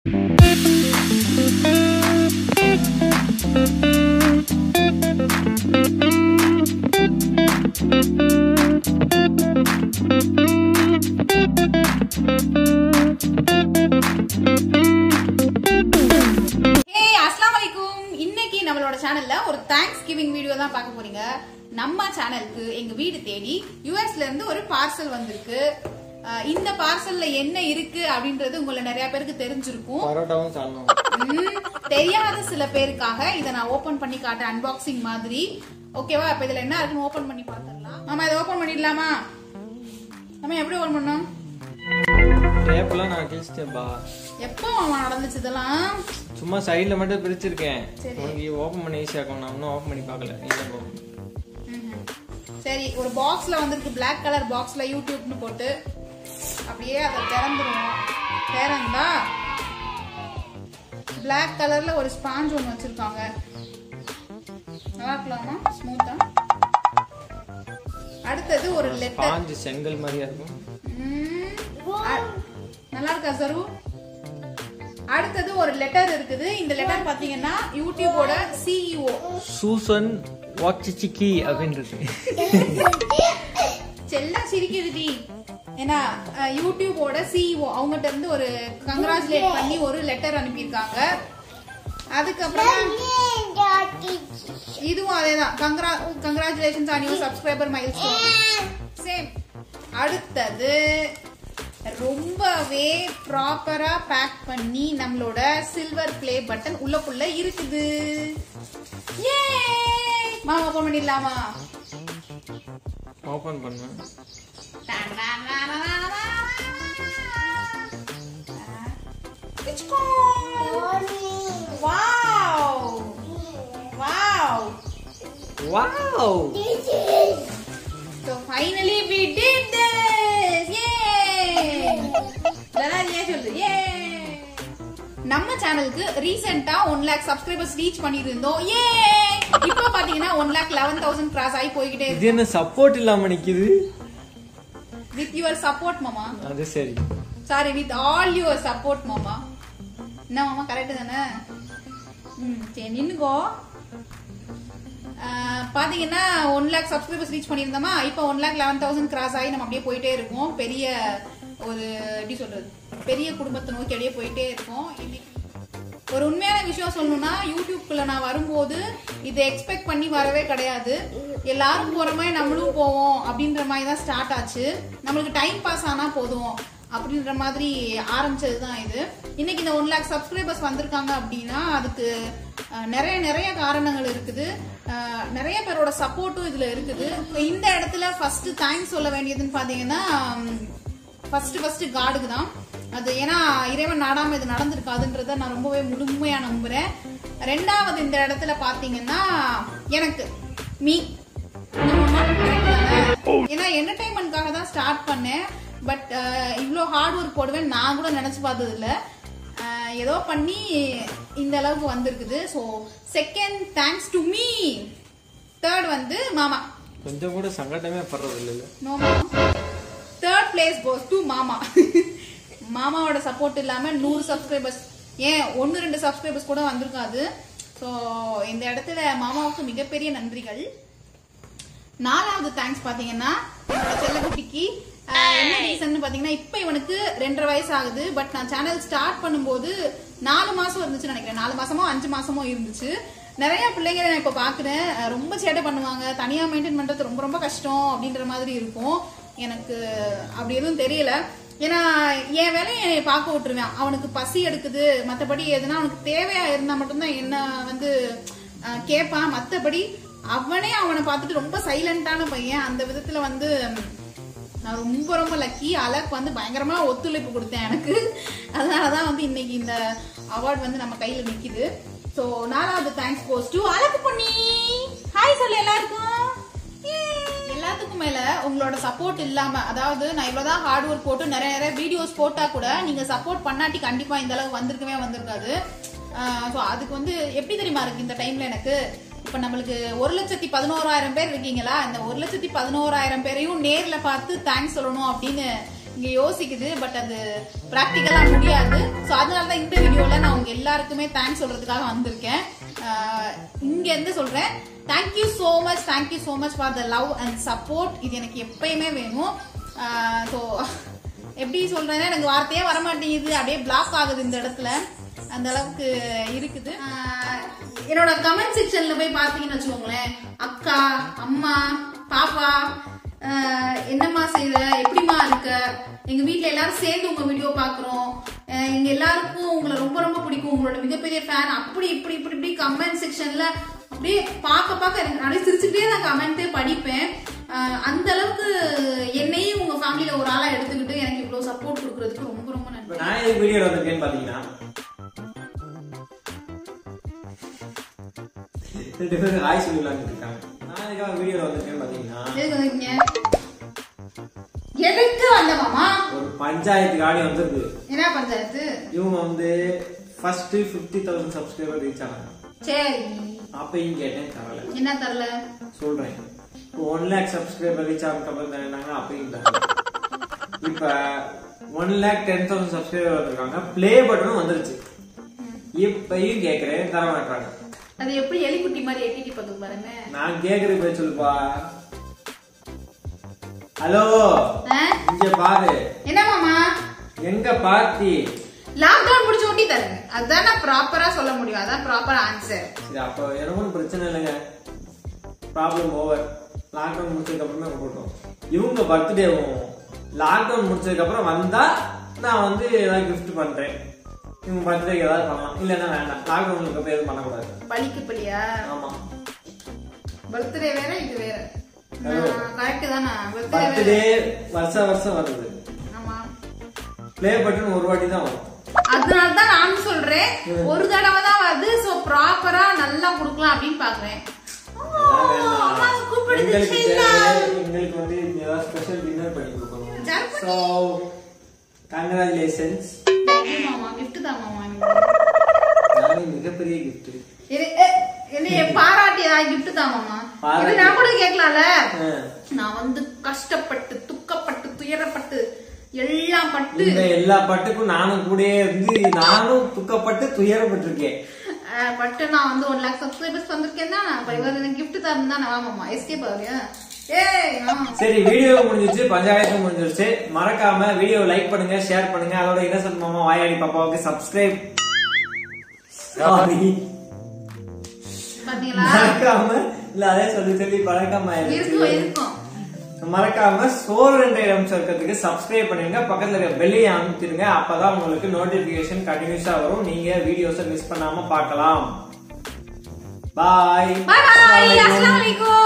ஹே அஸ்லாம் வலைக்கும் இன்னைக்கு நம்மளோட சேனல்ல ஒரு தேங்க்ஸ் கிவிங் வீடியோ தான் பார்க்க போறீங்க நம்ம சேனலுக்கு எங்க வீடு தேடி யூஎஸ்ல இருந்து ஒரு பார்சல் வந்திருக்கு அஹ் இந்த பார்சல்ல என்ன இருக்கு அப்படின்றது உங்களை நிறைய பேருக்கு தெரிஞ்சிருக்கும் பரோட்டாவும் சால்னும் ம், தெரியாத சில பேருக்காக இதை நான் ஓபன் பண்ணி காட்டுறேன் அன்பாக்சிங் மாதிரி ஓகேவா இப்ப இதுல என்ன இருக்குன்னு ஓபன் பண்ணி பார்த்துடலாம் மாமா இதை ஓபன் பண்ணிடலாமா நம்ம எப்படி ஓபன் பண்ணோம் டேப்லாம் நான் கிழிச்சிட்டேன்பா எப்போ மாமா நடந்துச்சு இதெல்லாம் சும்மா சைடுல மட்டும் பிரிச்சிருக்கேன் சரி. உனக்கு ஓபன் பண்ண ஈஸியா இருக்கும் நான் இன்னும் ஓபன் பண்ணி பார்க்கல நீ தான் open பண்ணு. ம்ஹும். சரி ஒரு பாக்ஸ்ல வந்திருக்கு Black கலர் பாக்ஸ்ல யூடியூப்னு போட்டு அப்படியே அதை திறந்துருவோம் திறந்தா Black கலர்ல ஒரு ஸ்பாஞ்ச் ஒன்று வச்சிருக்காங்க நல்லா இருக்கலாமா ஸ்மூத்தா அடுத்தது ஒரு லெட்டர் பாஞ்சு செங்கல் மாதிரியா இருக்கும் நல்லா இருக்கா சரு அடுத்தது ஒரு லெட்டர் இருக்குது இந்த லெட்டர் பாத்தீங்கன்னா யூடியூபோட சிஇஓ சூசன் வாட்சிச்சிக்கி அப்படின்றது செல்ல சிரிக்குதுடி ஏன்னா அஹ், யூடியூபோட சிஇஓ அவங்ககிட்ட இருந்து ஒரு கங்க்ராச்சுலேட் பண்ணி ஒரு லெட்டர் அனுப்பியிருக்காங்க அதுக்கப்புறம் இதுவும் அதேதான் கங்க்ரா congratulations on your subscriber mile same அடுத்தது ரொம்பவே ப்ராப்பரா பேக் பண்ணி நம்மளோட சில்வர் ப்ளே பட்டன் உள்ளக்குள்ள இருக்குது ஏ மாமா ஓபன் பண்ணிடலாமா ஓபன் பண்ணேன் It's called. Wow! Wow! Wow So finally we did this! Yay! எல்லாரும் ஏன் சொல்லுது Yay! நம்ம சேனலுக்கு ரீசெண்டா ஒன் லேக் சப்ஸ்கிரைபர்ஸ் ரீச் பண்ணிருந்தோம் ஏ இப்போ பாத்தீங்கன்னா one lakh eleven thousand cross ஆகி போய்கிட்டே இது என்ன சப்போர்ட் இல்லாம நிக்குது வித் யுவர் சப்போர்ட் மாமா அது சரி sorry with all your support மாமா என்ன மாமா கரெக்ட் தானே ம் சரி நின்னுக்கோ ஆஹ், பாத்தீங்கன்னா ஒன் லேக் சப்ஸ்கிரைபர்ஸ் ரீச் பண்ணியிருந்தோமா இப்போ one lakh eleven thousand cross ஆகி நம்ம அப்படியே போயிட்டே இருக்கோம் பெரிய ஒரு எப்படி சொல்றது பெரிய குடும்பத்தை நோக்கி அப்படியே போயிட்டே இருக்கோம் இன்னைக்கு ஒரு உண்மையான விஷயம் சொல்லணும்னா யூடியூப்குள்ள நான் வரும்போது இதை எக்ஸ்பெக்ட் பண்ணி வரவே கிடையாது எல்லாரும் போற மாதிரி நம்மளும் போவோம் அப்படின்ற மாதிரி தான் ஸ்டார்ட் ஆச்சு நம்மளுக்கு டைம் பாஸ் ஆனா போதும் அப்படின்ற மாதிரி ஆரம்பிச்சது தான் இது இன்னைக்கு இந்த ஒன் லேக் சப்ஸ்கிரைபர்ஸ் வந்திருக்காங்க அப்படின்னா அதுக்கு அஹ், நிறைய நிறைய காரணங்கள் இருக்குது அஹ், நிறைய பேரோட சப்போர்ட்டும் இதுல இருக்குது இப்ப இந்த இடத்துல ஃபர்ஸ்ட் தேங்க்ஸ் சொல்ல வேண்டியதுன்னு பாத்தீங்கன்னா ஃபர்ஸ்ட் ஃபர்ஸ்ட் காடுக்கு தான் அது ஏன்னா இறைவன் நாடாம இது நடந்திருக்காதுன்றத நான் ரொம்பவே முழுமையா நம்புறேன் ரெண்டாவது இந்த இடத்துல பாத்தீங்கன்னா எனக்கு மீ ஏன்னா என்டர்டைன்மெண்ட்காக தான் ஸ்டார்ட் பண்ணேன் பட் இவ்வளோ ஹார்ட் ஒர்க் போடுவேன் நான் கூட நினைச்சு பார்த்தது இல்ல அஹ், ஏதோ பண்ணி இந்த அளவுக்கு வந்திருக்குது so second thanks to me third வந்து மாமா கொஞ்சம் கூட சங்கடமே படுறது இல்ல நோ மாமா தேர்ட் பிளேஸ் கோஸ் டு மாமா மாமாவோட சப்போர்ட் இல்லாம நூறு சப்ஸ்கிரைபர்ஸ் ஏன் ஒன்னு ரெண்டு சப்ஸ்கிரைபர்ஸ் கூட வந்திருக்காது ஸோ இந்த இடத்துல மாமாவுக்கு மிகப்பெரிய நன்றிகள் நாலாவது தேங்க்ஸ் பாத்தீங்கன்னா என்னோட செல்லக்குட்டிக்கு ஆஹ், என்ன ரீசன் பாத்தீங்கன்னா இப்ப இவனுக்கு ரெண்டரை வயசு ஆகுது பட் நான் சேனல் ஸ்டார்ட் பண்ணும்போது நாலு மாசம் இருந்துச்சு நினைக்கிறேன் நாலு மாசமோ அஞ்சு மாசமோ இருந்துச்சு நிறைய பிள்ளைங்களை நான் இப்ப பாக்குறேன் அஹ், ரொம்ப சேட்டை பண்ணுவாங்க தனியா மெயின்டைன் பண்றது ரொம்ப ரொம்ப கஷ்டம் அப்படின்ற மாதிரி இருக்கும் எனக்கு அப்படி எதுவும் தெரியல ஏன்னா என் வேலையை என்னை பார்க்க விட்டுருவேன் அவனுக்கு பசி எடுக்குது மத்தபடி எதுனா அவனுக்கு தேவையா இருந்தா மட்டும்தான் என்ன வந்து அஹ், கேட்பான் மத்தபடி அவனே அவனை பார்த்துட்டு ரொம்ப சைலண்டான பையன் அந்த விதத்துல வந்து ம், நான் ரொம்ப ரொம்ப லக்கி அலக் வந்து பயங்கரமா ஒத்துழைப்பு கொடுத்தேன் எனக்கு அதனாலதான் வந்து இன்னைக்கு இந்த அவார்ட் வந்து நம்ம கையில நிக்குது சோ நாலாவது தேங்க்ஸ் போஸ் டு அலக்கு பொண்ணி ஹாய் சொல்லு எல்லாருக்கும் Yay! எல்லாத்துக்கும் மேல உங்களோட சப்போர்ட் இல்லாம அதாவது நான் இவ்வளவுதான் ஹார்ட் ஒர்க் போட்டு நிறைய நிறைய வீடியோஸ் போட்டா கூட நீங்க சப்போர்ட் பண்ணாட்டி கண்டிப்பா இந்த அளவுக்கு வந்திருக்கவே வந்திருக்காது ஸோ அதுக்கு வந்து எப்படி தெரியுமா இருக்கு இந்த டைம்ல எனக்கு இப்ப நம்மளுக்கு ஒரு லட்சத்தி பதினோராயிரம் பேர் இருக்கீங்களா இந்த ஒரு லட்சத்தி பதினோராயிரம் பேரையும் நேர்ல பார்த்து தேங்க்ஸ் சொல்லணும் அப்படின்னு இங்க யோசிக்குது பட் அது பிராக்டிக்கலா முடியாது ஸோ அதனால தான் இந்த வீடியோல நான் உங்க எல்லாருக்குமே தேங்க்ஸ் சொல்றதுக்காக வந்திருக்கேன் ஆஹ் இங்க இருந்து சொல்றேன் thank you so much thank you so much for the love and support இது எனக்கு எப்பயுமே வேணும் ஸோ எப்படி சொல்றேன்னா எனக்கு வார்த்தையே வரமாட்டேங்குது அப்படியே பிளாக் ஆகுது இந்த இடத்துல அந்த அளவுக்கு இருக்குது ஆஹ் என்னோட கமெண்ட் செக்ஷன்ல போய் பாத்தீங்கன்னு வச்சுக்கோங்களேன் அக்கா அம்மா பாப்பா ஆஹ் என்னம்மா செய்யற எப்படிம்மா இருக்க எங்க வீட்ல எல்லாரும் சேர்ந்து உங்க வீடியோ பாக்குறோம் ஆஹ் எங்க எல்லாருக்கும் உங்களை ரொம்ப ரொம்ப பிடிக்கும் உங்களோட மிகப்பெரிய ஃபேன் அப்படி இப்படி இப்படி இப்படி கமெண்ட் செக்ஷன்ல அப்படியே பார்க்க பார்க்க எனக்கு நிறைய சிரிச்சுட்டே நான் கமெண்ட்டே படிப்பேன் ஆஹ் அந்த அளவுக்கு என்னையும் உங்க ஃபேமிலியில ஒரு ஆளா எடுத்துக்கிட்டு எனக்கு இவ்வளவு சப்போர்ட் கொடுக்கறதுக்கு ரொம்ப ரொம்ப நன்றி இப்ப நான் எதுக்கு வீடியோ வந்திருக்கேன்னு பாத்தீங்கன்னா ரெண்டு பேரும் ஹாய் சொல்லி விளையாண்டுட்டு இருக்காங்க நான் எதுக்காக வீடியோ வந்திருக்கேன்னு பாத்தீங்கன்னா எதுக்கு வந்தீங்க எதுக்கு வந்த மாமா ஒரு பஞ்சாயத்து ஆடி வந்திருக்கு என்ன பஞ்சாயத்து இவங்க வந்து first fifty thousand subscriber reach ஆனாங்க சரி அப்பயும் கேட்டேன் தரல என்ன தரல சொல்றேன் இப்போ ஒன் லேக் சப்ஸ்கிரைபர் ரீச் ஆனதுக்கு அப்புறம் தானே அப்பயும் தரல இப்ப one lakh ten thousand subscriber வந்திருக்காங்க ப்ளே பட்டனும் வந்துருச்சு இப்பயும் கேக்குறேன் தர மாட்டாங்க அது எப்படி எலிக்குட்டி மாதிரி எட்டிட்டு பார்த்து பாருங்க நான் கேக்குறது போய் சொல்லுப்பா ஹலோ ஆ? இங்க பாரு என்ன மாமா எங்க பார்த்தி லாக்டவுன் முடிச்சு ஒட்டி தருங்க அதுதான் நான் ப்ராப்பரா சொல்ல முடியும் அதான் ப்ராப்பர் ஆன்சர் சரி அப்போ எனக்கு ஒன்றும் பிரச்சனை இல்லைங்க ப்ராப்ளம் ஓவர் லாக்டவுன் முடிச்சதுக்கு அப்புறமே போட்டோம் இவங்க பர்த்டேவும் லாக்டவுன் முடிச்சதுக்கு அப்புறம் வந்தா நான் வந்து ஏதாவது கிஃப்ட் பண்றேன் இவங்க பர்த்டேக்கு ஏதாவது பண்ணலாம் இல்லைன்னா வேண்டாம் லாக்டவுனுக்கு அப்புறம் எதுவும் பண்ணக்கூடாது பலிக்கு பலியா ஆமா பர்த்டே வேற இது வேற Hello. கரெக்ட் தானே பர்த்டே வேற பர்த்டே வருஷம் வருஷம் வருது ஆமா ப்ளே பட்டன் ஒரு வாட்டி தான் வரும் அதனால தான் நான் சொல்றேன் ஒரு தடவை தான் வருது சோ ப்ராப்பரா நல்லா கொடுக்கலாம் அப்படின்னு பாக்குறேன் அதெல்லாம் வேண்டாம். அம்மா கூப்பிடுது எங்களுக்கு செல்லா. தேவை, எங்களுக்கு வந்து ஏதாவது ஸ்பெஷல் டின்னர் பண்ணி கொடுக்கணும் ஜர்மனி. ஸோ கங்க்ராச்சுலேஷன்ஸ் மாமா gift தான் மாமா எனக்கு. நானே மிகப்பெரிய கிஃப்ட் இது, எ, என்னைய பாராட்டி ஏதாவது gift தான் மாமா பாராட்டி. இது நான் கூட கேட்கலாம்ல நான் வந்து கஷ்டப்பட்டு துக்கப்பட்டு துயரப்பட்டு எல்லாம் பட்டு இந்த எல்லா பட்டுக்கும் நானும் கூடயே இருந்து நானும் துக்கப்பட்டு துயரப்பட்டிருக்கேன் அஹ், பட்டு நான் வந்து ஒன் லேக் சப்ஸ்கிரைபர்ஸ் வந்திருக்கேன் தான் நான் இவர் எனக்கு gift தரணும் தான் நான் மாமா எஸ்கேப் ஆகுறியா ஏய் ஆ. சரி வீடியோ முடிஞ்சிச்சு பஞ்சாயத்து முடிஞ்சிருச்சு மறக்காம வீடியோ லைக் பண்ணுங்க ஷேர் பண்ணுங்க அதோட இன்னசென்ட் மாமா வாயாடி பாப்பாவுக்கு சப்ஸ்கிரைப் சாரி பாத்தீங்களா மறக்காம இல்ல அதே சொல்லி சொல்லி பழக்கம் இருக்கும் ஆயிடுச்சு இருக்கும் மறக்காம சோறு ரெண்டு இடம் சேர்க்கறதுக்கு சப்ஸ்கிரைப் பண்ணுங்க பக்கத்துல இருக்க பெல்லையை அமுத்திடுங்க அப்பதான் உங்களுக்கு நோட்டிபிகேஷன் கண்டினியூஸா வரும் நீங்க வீடியோஸை மிஸ் பண்ணாம பார்க்கலாம் பாய் பாய் பாய் அஸ்ஸலாமு அலைக்கும்